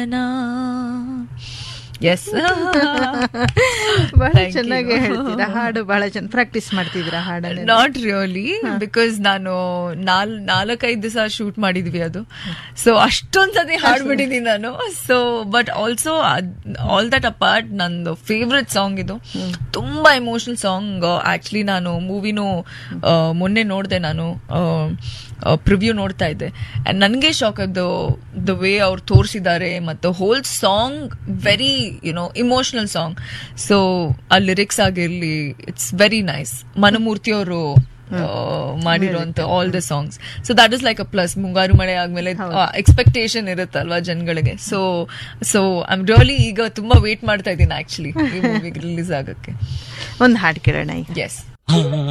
ಜೀವನ ಎಸ್ ಬಹಳ Thank ಚೆನ್ನಾಗಿ you. ಹೇಳ್ತೀರಾ ಹಾಡು ಬಹಳ ಚೆನ್ನ ಪ್ರಾಕ್ಟೀಸ್ ಮಾಡ್ತಿದ್ದೀರಾ ಹಾಡನ್ನ ನಾಟ್ ರಿಯಲಿ ಬಿಕಾಸ್ ನಾನು ನಾಲ್ ನಾಲ್ಕೈದು ದಿವಸ ಶೂಟ್ ಮಾಡಿದ್ವಿ ಅದು ಸೊ ಅಷ್ಟೊಂದ್ ಸತಿ ಹಾಡ್ಬಿಟ್ಟಿದ್ದೀನಿ ನಾನು so but also all that apart ನಂದು ಫೇವ್ರೆಟ್ ಸಾಂಗ್ ಇದು ತುಂಬಾ ಎಮೋಷನಲ್ ಸಾಂಗ್ ಆಕ್ಚುಲಿ ನಾನು ಮೂವಿನೂ ಮೊನ್ನೆ ನೋಡಿದೆ ನಾನು ಪ್ರಿವ್ಯೂ ನೋಡ್ತಾ ಇದ್ದೆ ಅಂಡ್ ನನಗೆ ಶಾಕ್ ಅದು ದ ವೇ ಅವ್ರು ತೋರಿಸಿದ್ದಾರೆ ಮತ್ತು whole song very you know emotional song so ಆ ಲಿರಿಕ್ಸ್ ಆಗಿರ್ಲಿ ಇಟ್ಸ್ ವೆರಿ ನೈಸ್ ಮನಮೂರ್ತಿ ಅವರು ಮಾಡಿರುವಂತ all the songs so that is like a plus Mungaru Male ಆದ್ಮೇಲೆ ಎಕ್ಸ್ಪೆಕ್ಟೇಷನ್ ಇರುತ್ತಲ್ವಾ ಜನಗಳಿಗೆ so so I am really ಈಗ ತುಂಬಾ ವೇಟ್ ಮಾಡ್ತಾ ಇದ್ದೀನಿ ಆಕ್ಚುಲಿ ಈ ಮೂವಿಗೆ ರಿಲೀಸ್ ಆಗಕ್ಕೆ ಒಂದು ಹಾಡು ಕೇಳೋಣ ಈಗ ಎಸ್